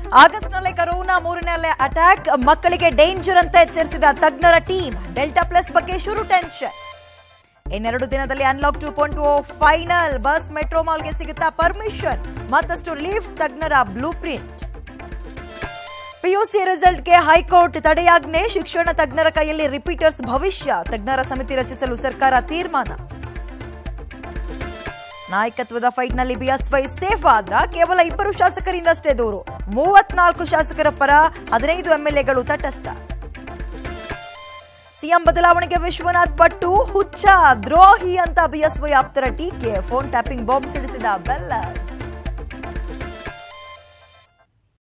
ಆಗಸ್ಟ್ನಲ್ಲೇ corona ಮೂರನೇ ಅಲೆ attack ಮಕ್ಕಳಿಗೆ ಡೇಂಜರ್ ಅಂತ ಎಚ್ಚರಿಸಿದ ತಜ್ಞರ ಟೀಮ್ ಡೆಲ್ಟಾ ಪ್ಲಸ್ ಬಗ್ಗೆ ಶುರು ಟೆನ್ಷನ್ ಇನ್ನೆರಡು ದಿನದಲ್ಲಿ unlock two point two final bus metro ಮಾಲ್ಗೆ ಸಿಗುತ್ತಾ ಪರ್ಮಿಷನ್ ಮತ್ತಷ್ಟು ರಿಲೀಫ್ ತಜ್ಞರ ಬ್ಲೂ ಪ್ರಿಂಟ್ ಪಿಯುಸಿ ರಿಸಲ್ಟ್ಗೆ ಹೈಕೋರ್ಟ್ ತಡೆಯಾಜ್ಞೆ ಶಿಕ್ಷಣ ತಜ್ಞರ ಕೈಯಲ್ಲಿ ರಿಪೀಟರ್ಸ್ ಭವಿಷ್ಯ ತಜ್ಞರ ಸಮಿತಿ ರಚಿಸಲು ಸರ್ಕಾರ ತೀರ್ಮಾನ ನಾಯಕತ್ವದ ಫೈಟ್ನಲ್ಲಿ ಬಿಎಸ್ವೈ ಸೇಫ್ ಆದ್ರ ಕೇವಲ ಇಬ್ಬರು ಶಾಸಕರಿಂದಷ್ಟೇ ದೂರು ಮೂವತ್ನಾಲ್ಕು ಶಾಸಕರ ಪರ ಹದಿನೈದು ಎಂಎಲ್ಎಗಳು ತಟಸ್ಥ ಸಿಎಂ ಬದಲಾವಣೆಗೆ ವಿಶ್ವನಾಥ್ ಪಟ್ಟು ಹುಚ್ಚ ದ್ರೋಹಿ ಅಂತ ಬಿಎಸ್ವೈ ಆಪ್ತರ ಟೀಕೆ ಫೋನ್ ಟ್ಯಾಪಿಂಗ್ ಬಾಂಬ್ ಸಿಡಿಸಿದ ಬೆಲ್ಲ